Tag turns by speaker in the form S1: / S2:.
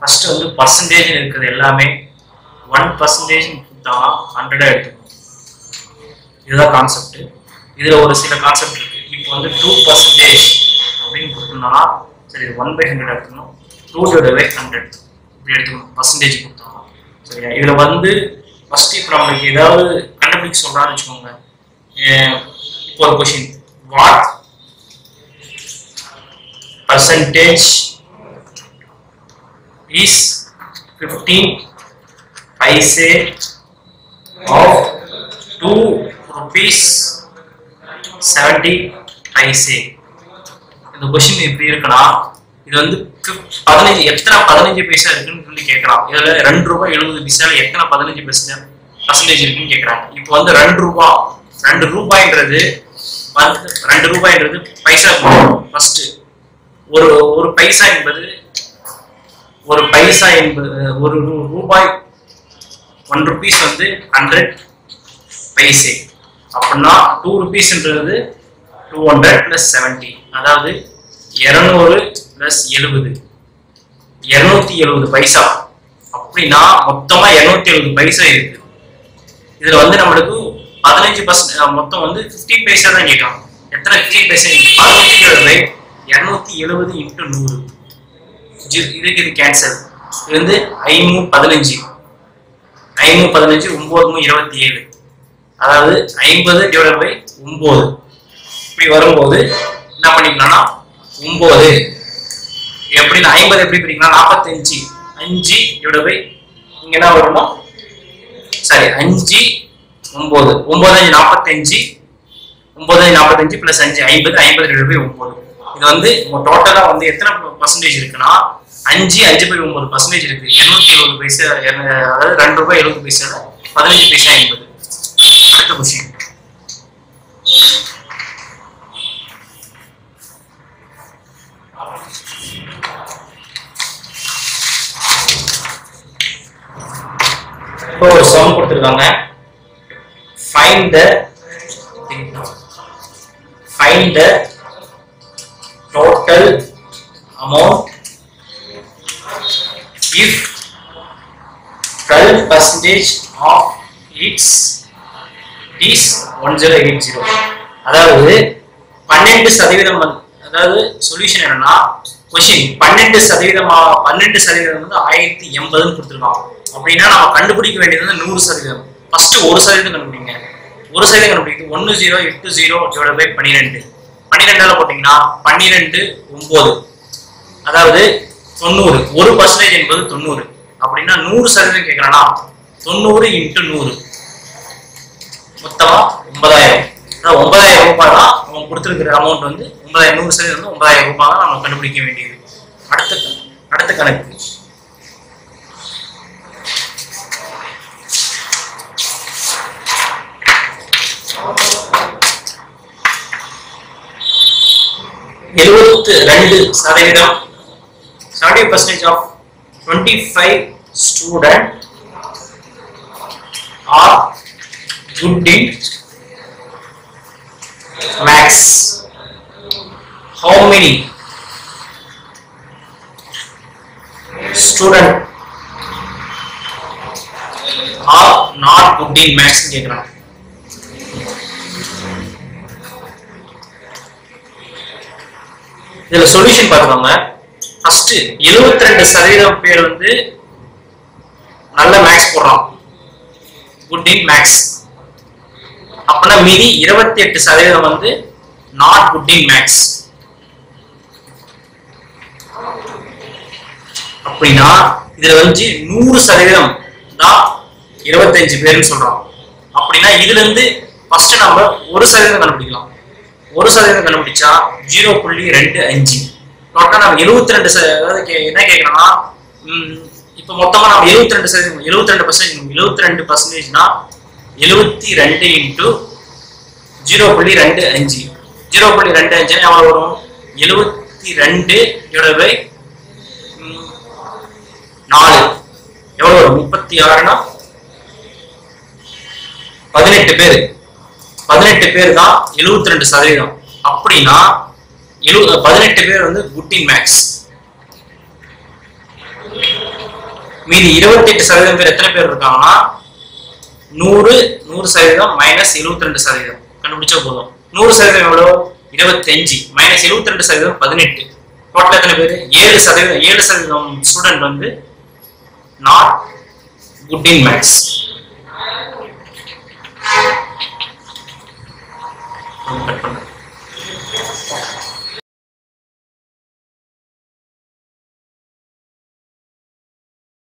S1: first வந்து percentage இருக்கிறது எல்லாமே ஒன் பர்சன்டேஜ் கொடுத்தாங்கன்னா ஹண்ட்ரடா எடுத்துக்கணும் இதுதான் கான்செப்ட் இதுல ஒரு சில கான்செப்ட் இருக்கு இப்போ வந்து டூ பர்சன்டேஜ் அப்படின்னு கொடுத்தோம்னா சரி ஒன் பை ஹண்ட்ரட் எடுத்துக்கணும் டூ டிவைட் பை ஹண்ட்ரட் இப்படி எடுத்துக்கணும் பர்சன்டேஜ் கொடுத்தோம்னா சரியா இதுல வந்து ஃபர்ஸ்ட் இப்போ நம்மளுக்கு ஏதாவது கண்டுபிடிக்க சொல்றான்னு வச்சுக்கோங்க அஹ் இப்போ ஒரு question what percentage is 15 paise of 2 rupees 70 paise இந்த கொஸ்டின் எப்படி இருக்குன்னா இது வந்து fif- பதினஞ்சு எத்தனை பதினஞ்சு பைசா இருக்குன்னு சொல்லி கேட்கலாம் இதுல ரெண்டு ரூபாய் எழுபது பைசால எத்தனை பதினஞ்சு பைசா பர்சன்டேஜ் இருக்குன்னு கேட்கறாங்க இப்போ வந்து ரெண்டு ரூபாய் ரெண்டு ரூபாய்ன்றது வந்து ரெண்டு ரூபாய்ன்றது பைசா ஃபர்ஸ்ட் ஒரு ஒரு பைசா என்பது ஒரு பைசா என்பது ஒரு ரூ- ரூபாய் ஒன் ருபீஸ் வந்து ஹண்ட்ரட் பைசே அப்படின்னா டூ ருபீஸ்ன்றது டூ ஹண்ட்ரட் பிளஸ் செவன்டி அதாவது இரநூறு பிளஸ் எழுபது இருநூத்தி எழுபது பைசா அப்படின்னா மொத்தமா இருநூத்தி எழுபது பைசா இருக்கு இதுல வந்து நம்மளுக்கு பதினஞ்சு பர்சன்ட் மொத்தம் வந்து 15 பைசா தான் கேட்கலாம் எத்தனை 15 பைசா பதினஞ்சு எழுபது இருநூத்தி எழுபது இன்ட்டு நூறு ஜி- இதுக்கு இது கேன்சல் இது வந்து ஐமூ பதினஞ்சு ஐமூ பதினஞ்சு ஒன்பது இருபத்தி ஏழு அதாவது ஐம்பது டிவைட் பை ஒன்பது இப்படி வரும்போது என்ன பண்ணிக்கலாம்னா ஒன்பது எப்படின்னா ஐம்பது எப்படி பிரிக்கலாம் நாற்பத்தஞ்சு அஞ்சு டிவைட் பை இங்க என்ன வரும்னா சரி அஞ்சு ஒன்பது ஒன்பது அஞ்சு நாற்பத்தஞ்சு ஒன்பது அஞ்சு நாற்பத்தஞ்சு பிளஸ் அஞ்சு ஐம்பது ஐம்பது டிவைட் பை ஒன்பது இது வந்து டோட்டலா வந்து எத்தனை பர்சன்டேஜ் இருக்குன்னா அஞ்சு அஞ்சு பை ஒன்பது பர்சன்டேஜ் இருக்கு இருநூத்தி எழுபது பைசா இருநூ- அதாவது ரெண்டு ரூபாய் எழுபது பைசா பதினஞ்சு பைசா என்பது அடுத்த கொஸ்டின் இப்போ ஒரு சம் கொடுத்துருக்காங்க find the find the total amount if 12 percentage of its is 1080 அதாவது பன்னெண்டு சதவீதம் வந்து- அதாவது சொல்யூஷன் என்னன்னா கொஸ்டின் பன்னெண்டு சதவீதமா பன்னெண்டு சதவீதம் வந்து ஆயிரத்தி எண்பதுன்னு கொடுத்துருக்கான் அப்படின்னா நம்ம கண்டுபிடிக்க வேண்டியது வந்து நூறு சதவீதம் ஃபர்ஸ்ட் ஒரு சதவீதம் கண்டுபிடிங்க ஒரு சதவீதம் கண்டுபிடிக்கிறது ஒன்னு ஜீரோ எட்டு ஜீரோ டிவைட் பை பன்னிரெண்டு பன்னிரெண்டால போட்டீங்கன்னா பன்னிரெண்டு ஒன்பது அதாவது தொண்ணூறு ஒரு பர்சன்டேஜ் என்பது தொண்ணூறு அப்படின்னா நூறு சதவீதம் கேட்கறானா தொண்ணூறு இன்ட்டு நூறு மொத்தமா ஒன்பதாயிரம் அதாவது ஒன்பதாயிரம் ரூபாய் தான் அவன் கொடுத்துருக்கிற அமௌண்ட் வந்து ஒன்பதாயிரம் நூறு சதவீதம் வந்து ஒன்பதாயிரம் ரூபாய் தான் நம்ம கண்டுபிடிக்க வேண்டியது அடுத்த அடுத்த கணக்கு எழுபத்து ரெண்டு சதவீதம் seventy percentage of twenty five student are good in maths how many student are not good in maths கேட்குறாங்க இதுல சொல்யூஷன் பார்த்துக்கோங்க ஃபர்ஸ்ட் 72% ரெண்டு சதவீதம் பேர் வந்து நல்ல மேக்ஸ் போடுறான் குட் இன் மேக்ஸ் அப்பனா மீதி 28% எட்டு சதவீதம் வந்து நாட் குட் இன் மேக்ஸ் அப்படின்னா இதுல வந்து நூறு சதவீதம் தான் இருபத்தஞ்சு பேர்னு சொல்றோம் அப்படின்னா இதுல இருந்து ஃபர்ஸ்ட் நம்ம ஒரு சதவீதம் கண்டுபிடிக்கலாம் ஒரு சதவீதம் கண்டுபிடிச்சா ஜீரோ புள்ளி ரெண்டு அஞ்சு டோட்டலா நம்ம எழுபத்தி ரெண்டு அதாவது கே- என்ன கேட்கறோம்னா ம், இப்போ மொத்தமா நம்ம எழுபத்தி ரெண்டு சதவீதம் எழுபத்தி ரெண்டு பர்சன்டேஜ் எழுபத்தி ரெண்டு பர்சன்டேஜ்னா எழுபத்தி ரெண்டு இன்ட்டு ஜீரோ புள்ளி ரெண்டு அஞ்சு ஜீரோ புள்ளி ரெண்டு அஞ்சுனா எவ்வளவு வரும் எழுபத்தி ரெண்டு டிவைட் பை நாலு எவ்வளவு வரும் முப்பத்தி ஆறுனா பதினெட்டு பேர் பதினெட்டு பேர் தான் எழுபத்தி ரெண்டு சதவீதம் அப்படின்னா எழு பதினெட்டு பேர் வந்து குட் இன் மேக்ஸ் மீதி இருபத்தெட்டு சதவீதம் பேர் எத்தனை பேர் இருக்காங்கன்னா நூறு நூறு சதவீதம் மைனஸ் எழுபத்தி ரெண்டு சதவீதம் கண்டுபிடிச்சா போதும் நூறு சதவீதம் எவ்வளோ இருபத்தஞ்சு மைனஸ் எழுபத்தி ரெண்டு சதவீதம் பதினெட்டு டோட்டல் எத்தனை பேர் ஏழு சதவீதம் ஏழு சதவீதம் ஸ்டூடெண்ட் வந்து not good in maths cut பண்ணு